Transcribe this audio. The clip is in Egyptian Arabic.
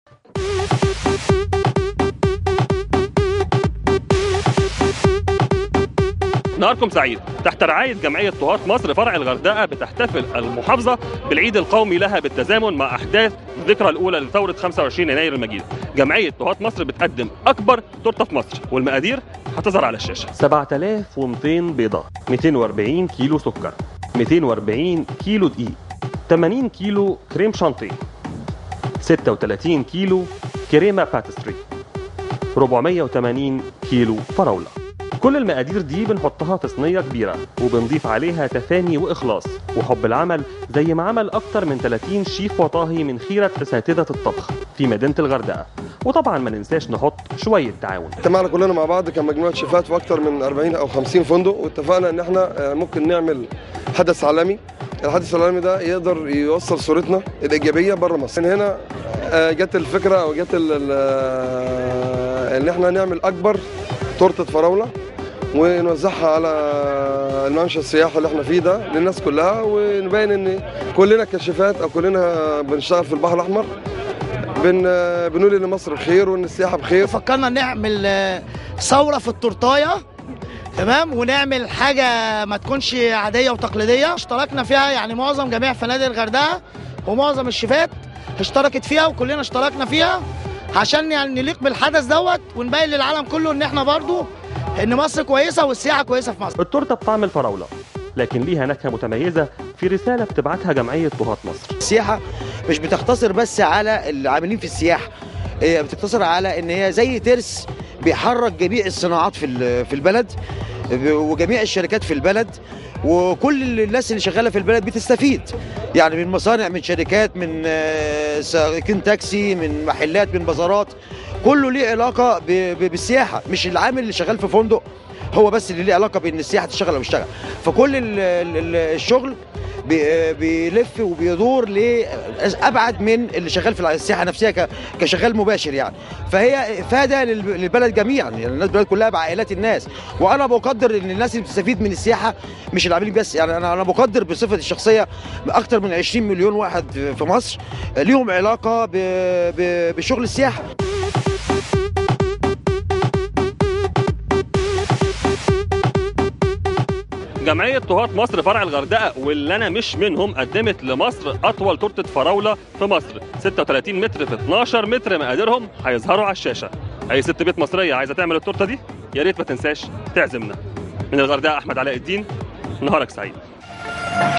نهاركم سعيد تحت رعاية جمعية طهاة مصر فرع الغردقة بتحتفل المحافظة بالعيد القومي لها بالتزامن مع أحداث الذكرى الأولى لثورة 25 يناير المجيد جمعية طهاة مصر بتقدم أكبر تورتة في مصر والمقادير هتظهر على الشاشة 7200 بيضة 240 كيلو سكر 240 كيلو دقيق 80 كيلو كريم شانتيه 36 كيلو كريمة باتستري 480 كيلو فراولة كل المقادير دي بنحطها في صينية كبيرة وبنضيف عليها تفاني وإخلاص وحب العمل زي ما عمل أكتر من 30 شيف وطاهي من خيرة أساتذة الطبخ في مدينة الغردقة وطبعا ما ننساش نحط شوية تعاون اجتمعنا كلنا مع بعض كمجموعه شيفات في اكتر من 40 او 50 فندق واتفقنا ان احنا آه، ممكن نعمل حدث عالمي الحدث العالمي ده يقدر يوصل صورتنا الايجابيه بره مصر من هنا آه، جت الفكره او جت ال- ال- آه، ان احنا نعمل اكبر تورته فراوله ونوزعها على الممشى السياحي اللي احنا فيه ده للناس كلها ونبين ان كلنا كشيفات او كلنا بنشتغل في البحر الاحمر بن بنقول ان مصر بخير وان السياحه بخير فكرنا نعمل آه، ثوره في التورتايه تمام ونعمل حاجه ما تكونش عاديه وتقليديه اشتركنا فيها يعني معظم جميع فنادق الغردقه ومعظم الشيفات اشتركت فيها وكلنا اشتركنا فيها عشان يعني نليق بالحدث دوت ونبين للعالم كله ان احنا برضو ان مصر كويسه والسياحه كويسه في مصر التورتة بطعم الفراولة لكن ليها نكهة متميزة في رسالة بتبعتها جمعية طهاة مصر السياحه مش بتقتصر بس على العاملين في السياحه هي بتقتصر على ان هي زي ترس بيحرك جميع الصناعات في ال- في البلد وجميع الشركات في البلد وكل الناس اللي شغاله في البلد بتستفيد يعني من مصانع من شركات من آه، سائقين تاكسي من محلات من بازارات كله ليه علاقه ب- ب- بالسياحه مش العامل اللي شغال في فندق هو بس اللي ليه علاقه بان السياحه تشتغل او يشتغل فكل ال- ال- ال- الشغل بي- بيلف وبيدور لابعد من اللي شغال في السياحه نفسها ك- كشغال مباشر يعني فهي افاده للب- للبلد جميعا يعني الناس البلد كلها بعائلات الناس وانا بقدر ان الناس اللي بتستفيد من السياحه مش العاملين بس يعني انا انا بقدر بصفتي الشخصيه اكثر من 20 مليون واحد في مصر ليهم علاقه ب- ب- بشغل السياحه جمعية طهاة مصر فرع الغردقة واللي أنا مش منهم قدمت لمصر أطول تورتة فراولة في مصر 36 متر في 12 متر مقاديرهم هيظهروا على الشاشة أي ست بيت مصرية عايزة تعمل التورتة دي يا ريت ما تنساش تعزمنا من الغردقة أحمد علاء الدين نهارك سعيد